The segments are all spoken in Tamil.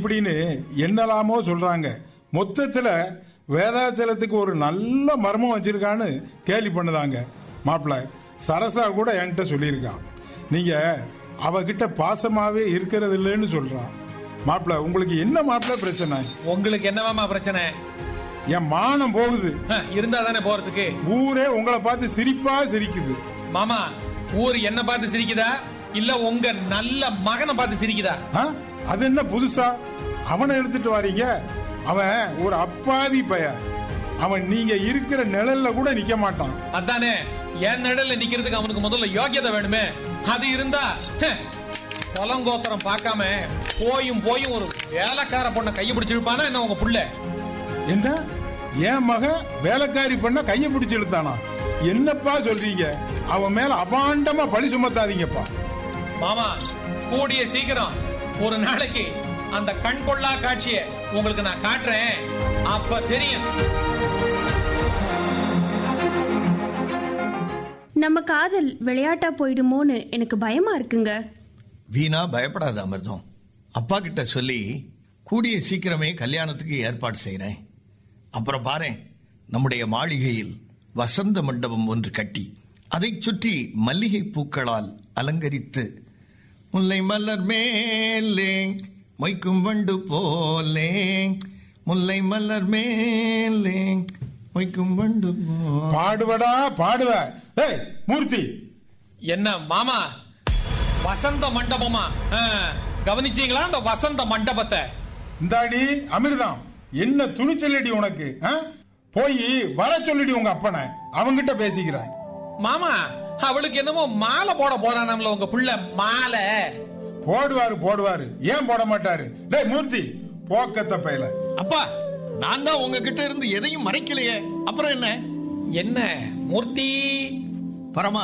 இப்படின்னு என்னலாமோ சொல்றாங்க மொத்தத்துல வேதாச்சலத்துக்கு ஒரு நல்ல மர்மம் வச்சிருக்கான்னு கேலி பண்ணுதாங்க மாப்பிள்ள சரசா கூட என்கிட்ட சொல்லியிருக்கான் நீங்க அவகிட்ட பாசமாவே இருக்கிறது இல்லைன்னு சொல்றான் மாப்பிள்ள உங்களுக்கு என்ன மாப்பிள்ள பிரச்சனை உங்களுக்கு என்னவாமா பிரச்சனை என் மானம் போகுது ஹ, இருந்தா தானே போறதுக்கு ஊரே உங்களை பார்த்து சிரிப்பா சிரிக்குது மாமா ஊர் என்ன பார்த்து சிரிக்குதா இல்ல உங்க நல்ல மகனை பார்த்து சிரிக்குதா ஆ? அது என்ன புதுசா அவனை எடுத்துட்டு வாரீங்க அவன் ஒரு அப்பாவி பய அவன் நீங்க இருக்கிற நிழல்ல கூட நிக்க மாட்டான் அதானே என் நடுல நிக்கிறதுக்கு அவனுக்கு முதல்ல யோக்கியதை வேணுமே அது இருந்தா ஹ, குலங்கோத்திரம் பார்க்காம போயும் போயும் ஒரு வேலைக்கார பொண்ணை கையை பிடிச்சிருப்பானா என்ன உங்க புள்ள என்ன என் மகன் வேலைக்காரி பண்ண கைய பிடிச்சு இழுத்தானா என்னப்பா சொல்றீங்க அவன் மேல அபாண்டமா பழி சுமத்தாதீங்கப்பா மாமா கூடிய சீக்கிரம் ஒரு நாளைக்கு அந்த கண் கொள்ளா காட்சியை உங்களுக்கு நான் காட்டுறேன் அப்ப தெரியும் நம்ம காதல் விளையாட்டா போயிடுமோன்னு எனக்கு பயமா இருக்குங்க வீணா பயப்படாத அமிர்தம் அப்பா கிட்ட சொல்லி கூடிய சீக்கிரமே கல்யாணத்துக்கு ஏற்பாடு செய்றேன் அப்புறம் பாரேன் நம்முடைய மாளிகையில் வசந்த மண்டபம் ஒன்று கட்டி அதைச் சுற்றி மல்லிகை பூக்களால் அலங்கரித்து முல்லை மலர் மேலே மொய்க்கும் வண்டு போலே முல்லை மலர் மேலே மொய்க்கும் வண்டு போலே பாடுவடா பாடுவ ஏய் மூர்த்தி என்ன மாமா வசந்த மண்டபமா ஆ, கவனிச்சீங்களா அந்த வசந்த மண்டபத்தை இந்தாடி அமிர்தம் என்ன துணிச்சலடி உனக்கு ஆ? போய் வர சொல்லிடி உங்க அப்பனை அவங்கிட்ட பேசிக்கிறேன் மாமா அவளுக்கு என்னமோ மாலை போட போறானாம்ல உங்க புள்ள மாலை போடுவாரு போடுவாரு ஏன் போட மாட்டாரு டேய் மூர்த்தி போக்கத்த பையல அப்பா நான் தான் உங்ககிட்ட இருந்து எதையும் மறைக்கலையே அப்புறம் என்ன என்ன மூர்த்தி பரமா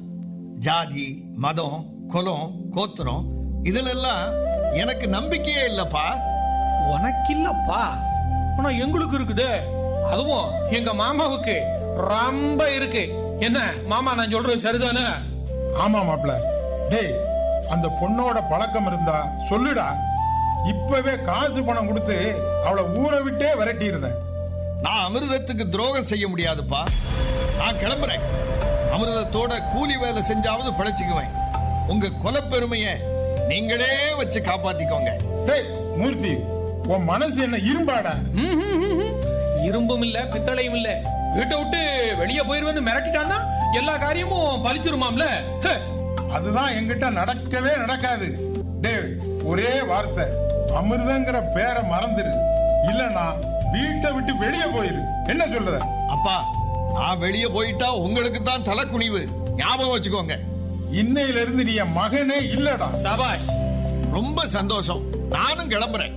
ஜாதி மதம் குலம் கோத்திரம் இதிலெல்லாம் எனக்கு நம்பிக்கையே இல்லப்பா உனக்கு இல்லப்பா ஆனா எங்களுக்கு இருக்குது அதுவும் எங்க மாமாவுக்கு ரொம்ப இருக்கு என்ன மாமா நான் சொல்றது சரிதானே ஆமா மாப்ள டேய் அந்த பொண்ணோட பழக்கம் இருந்தா சொல்லுடா இப்பவே காசு பணம் கொடுத்து அவளை ஊரை விட்டே விரட்டியிருந்தேன் நான் அமிர்தத்துக்கு துரோகம் செய்ய முடியாதுப்பா நான் கிளம்புறேன் அமிர்தத்தோட கூலி வேலை செஞ்சாவது பிழைச்சுக்குவேன் உங்க கொலப்பெருமைய நீங்களே வச்சு காப்பாத்திக்கோங்க டேய் மூர்த்தி உன் மனசு என்ன இரும்பாடா ம், ம், ம், ம். இரும்பும் இல்ல பித்தளையும் இல்ல வீட்டை விட்டு வெளியே போயிருவேன்னு மிரட்டிட்டான்னா எல்லா காரியமும் பலிச்சிருமாம்ல ஹே. அதுதான் என்கிட்ட நடக்கவே நடக்காது டேய் ஒரே வார்த்தை அமிர்தங்கிற பேரை மறந்துரு இல்லனா வீட்டை விட்டு வெளியே போயிரு என்ன சொல்லுத அப்பா நான் வெளியே போயிட்டா உங்களுக்கு தான் தலை குனிவு ஞாபகம் வச்சுக்கோங்க இன்னையில இருந்து நீ என் மகனே இல்லடா சபாஷ் ரொம்ப சந்தோஷம் நானும் கிளம்புறேன்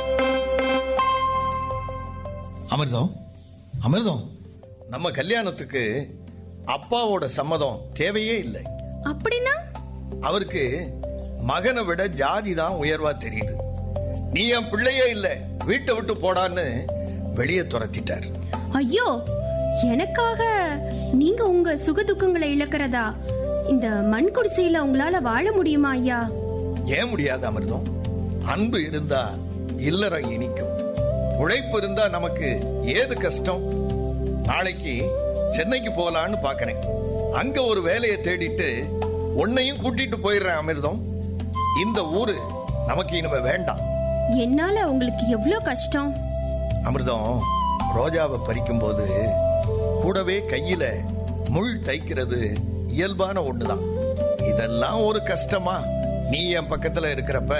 அமிர்தம் அமிர்தம் நம்ம கல்யாணத்துக்கு அப்பாவோட சம்மதம் தேவையே இல்லை அப்படின்னா அவருக்கு மகனை விட ஜாதி தான் உயர்வா தெரியுது நீ என் பிள்ளையே இல்ல வீட்டை விட்டு போடான்னு வெளியே துரத்திட்டார் ஐயோ எனக்காக நீங்க உங்க சுக துக்கங்களை இழக்கிறதா இந்த மண் குடிசையில உங்களால வாழ முடியுமா ஐயா ஏன் முடியாது அமிர்தம் அன்பு இருந்தா இல்லறம் இனிக்கும் உழைப்பு இருந்தா நமக்கு ஏது கஷ்டம் நாளைக்கு சென்னைக்கு போகலான்னு பாக்குறேன் அங்க ஒரு வேலையை தேடிட்டு உன்னையும் கூட்டிட்டு போயிடுறேன் அமிர்தம் இந்த ஊரு நமக்கு இனிமே வேண்டாம் என்னால உங்களுக்கு எவ்வளவு கஷ்டம் அமிர்தம் ரோஜாவை பறிக்கும் போது கூடவே கையில முள் தைக்கிறது இயல்பான ஒண்ணுதான் இதெல்லாம் ஒரு கஷ்டமா நீ என் பக்கத்துல இருக்கிறப்ப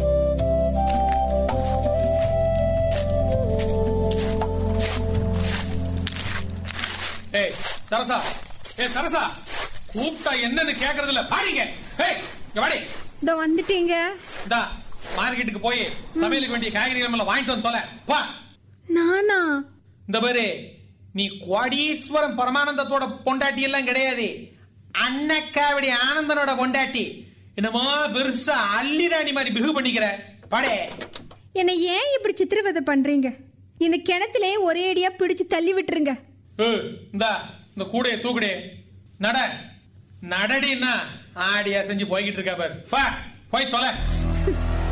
ஏய் சரசா ஏய் சரசா கூப்பிட்டா என்னன்னு கேக்குறது இல்ல பாருங்க ஏய் இங்க வாடி இதோ வந்துட்டீங்க இந்தா மார்க்கெட்டுக்கு போய் சமையலுக்கு வேண்டிய காய்கறிகள் எல்லாம் வாங்கிட்டு வந்து தொலை வா நானா இந்த பாரு நீ கோடீஸ்வரம் பரமானந்தத்தோட பொண்டாட்டி எல்லாம் கிடையாது அன்னக்காவடி ஆனந்தனோட பொண்டாட்டி என்னமோ பெருசா அள்ளிராணி மாதிரி பிகு பண்ணிக்கிற பாடே என்னை ஏன் இப்படி சித்திரவதை பண்றீங்க இந்த கிணத்திலே ஒரே அடியா பிடிச்சு தள்ளி விட்டுருங்க ஏய், இந்தா இந்த கூடைய தூக்குடே நட நடடின்னா ஆடியா செஞ்சு போய்கிட்டு இருக்கா பாரு பா போய் தொலை